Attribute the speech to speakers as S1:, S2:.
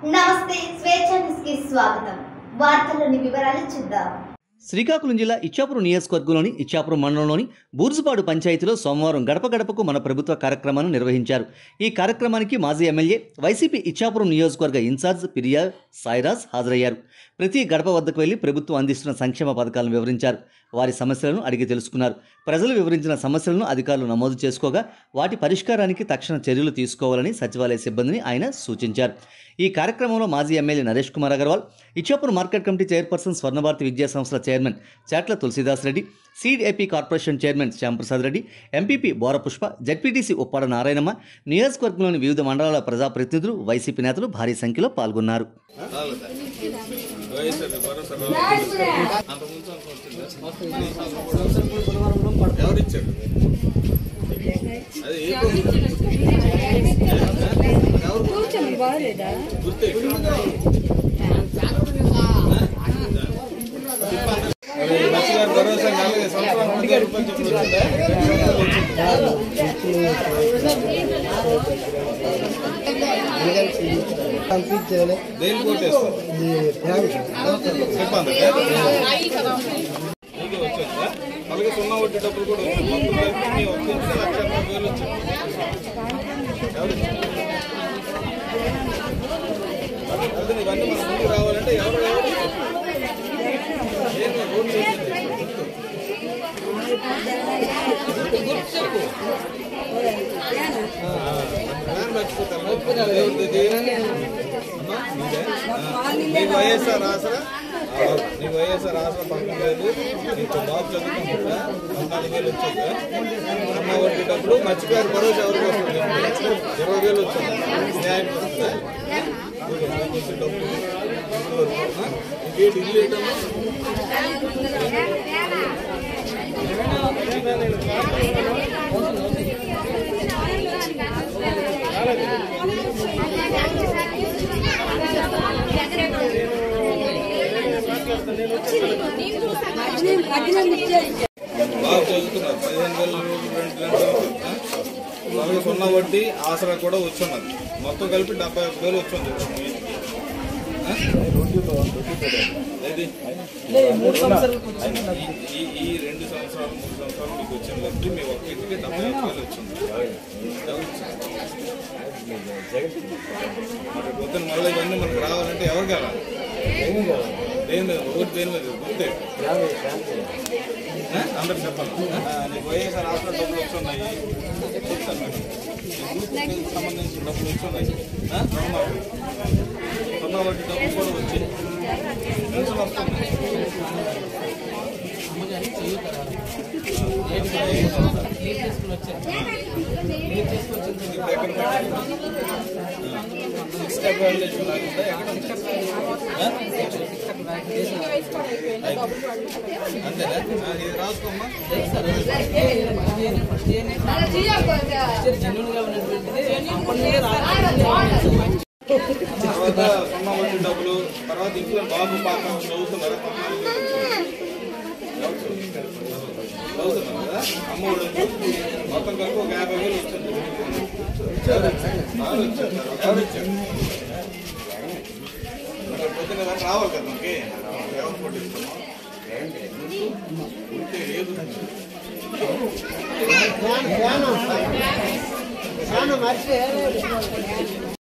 S1: నమస్తే స్వేచ్ఛ న్యూస్ కి స్వాగతం వార్తల్లోని వివరాలు చూద్దాం
S2: శ్రీకాకుళం జిల్లా ఇచ్చాపురం నియోజకవర్గంలోని ఇచ్చాపురం మండలంలోని బూర్జుపాడు పంచాయతీలో సోమవారం గడప గడపకు మన ప్రభుత్వ కార్యక్రమాన్ని నిర్వహించారు ఈ కార్యక్రమానికి మాజీ ఎమ్మెల్యే వైసీపీ ఇచ్చాపురం నియోజకవర్గ ఇన్ఛార్జ్ పిరియా సాయిరాజ్ హాజరయ్యారు ప్రతి గడప వద్దకు వెళ్లి ప్రభుత్వం అందిస్తున్న సంక్షేమ పథకాలను వివరించారు వారి సమస్యలను అడిగి తెలుసుకున్నారు ప్రజలు వివరించిన సమస్యలను అధికారులు నమోదు చేసుకోగా వాటి పరిష్కారానికి తక్షణ చర్యలు తీసుకోవాలని సచివాలయ సిబ్బందిని ఆయన సూచించారు ఈ కార్యక్రమంలో మాజీ MLA Naresh Kumar Agarwal Ichchapuram market committee chairperson Swarnabharati విద్యా సంస్థల chairman Chatla Tulasidas Reddy seed AP corporation chairman Shyamprasad Reddy MPP Borapushpa ZPTC Uppada Narayanamma నియోజకవర్గంలోని వివిధ మండలాల ప్రజాప్రతినిధులు వైసీపీ నేతలు భారీ సంఖ్యలో పాల్గొన్నారు
S3: ఎవరిచ్చాడు అదే ఏ ఎవరు
S4: కూర్చొని బాగలేదా
S3: గుర్తు గారు భరోసా నాలుగు సంవత్సరాల ముందుగా రూపాయలు చొప్పున వచ్చిందా?
S5: పంపించాలి
S3: దేని కోటేస్తారు చెప్పండి నీకే వచ్చేస్తా అలాగే సున్నా వడ్డీ డబ్బులు కూడా వచ్చాయి మొత్తం కలిపి నీ ఒక్క ఇంటికి లక్ష ఎనభై వేలు వచ్చాయి ఎవరు ఇచ్చారు? అదే ఇవన్నీ మన ముందుకు రావాలంటే ఎవరు ఎవరు ఏంటి ఓటు చేసింది గుర్తు చెప్పు ప్లాన్ మర్చిపోతారు దేవుడిది అమ్మా, నీదే? ఆ, నీకు వైఎస్ఆర్ ఆసరా ఆ, నీకు వైఎస్ఆర్ ఆసరా పంపించలేదు నీకు బాబు చదువుకుంటా పద్నాలుగు వేలు వచ్చాక అమ్మ వడ్డీ డబ్బులు మర్చిపోయారు భరోసా ఎవరికి వస్తుంది ఇరవై వేలు వచ్చింది న్యాయం వస్తుందా ఇదిగో, నీకు వచ్చే డబ్బులు ఇంతవరకు, ఆ? ఇంకేంటి ఇల్లు ఏంటమ్మా
S4: పద్దెనిమిది ఇచ్చేది
S3: బాగా చదువుతున్నారు పదిహేను వేల రూపాయలు రెండు గంటలు అలాగే సున్నా వడ్డీ ఆసరా కూడా వచ్చున్నది మొత్తం కలిపి డెబ్బై ఒక్క వేలు వచ్చింది ఆ? ఏది? ఈ ఈ రెండు సంవత్సరాలు మూడు సంవత్సరాలు మీకు వచ్చిన లబ్ధి మీ ఒక్క ఇంటికి డెబ్బై ఒక్క వేలు వచ్చింది ఎవరు ఇచ్చారు? మరి పొద్దున మళ్ళీ ఇవన్నీ మనకు రావాలంటే ఎవరు కావాలి దేని మీద ఒకటి దేని మీద గుర్తే ఆ? అందరు చెప్పాలి ఆ, నీకు వైఎస్ఆర్ హాస్పిటల్ డబ్బులు వచ్చున్నాయి చెప్తాను మేడం ఈ గ్రూప్కి సంబంధించిన డబ్బులు వచ్చున్నాయి ఆ? రుణమాఫీ. సున్నా వడ్డీ డబ్బులు కూడా వచ్చాయి పెన్షన్ వస్తుంది ఇప్పుడు ఎక్కడ పెట్టారు? సిక్స్ స్టెప్ వాల్యుయేషన్ లాగా ఎక్కడ ఉంది? ఆ? అంతేనా ఆ, ఇది రాసుకోమ్మా తర్వాత సున్నా వడ్డీ డబ్బులు తర్వాత ఇంట్లో బాబు పాప చదువుతున్నారు పద్నాలుగు వేలు వచ్చాయి. చదువుతున్నారు కదా అమ్మ ఒడి ఉంది. మొత్తం కలిపి ఒక యాభై వేలు వచ్చింది ఎవరు ఇచ్చారు? ఎవరు ఇచ్చారు? ఎవరు ఇచ్చారు? మరి పొద్దున్న దాకా రావాలి కదా మనకి ఎవరు కొట్టిస్తాము ఉంటే ఏది
S5: ఫ్యాను మర్చిపోయారు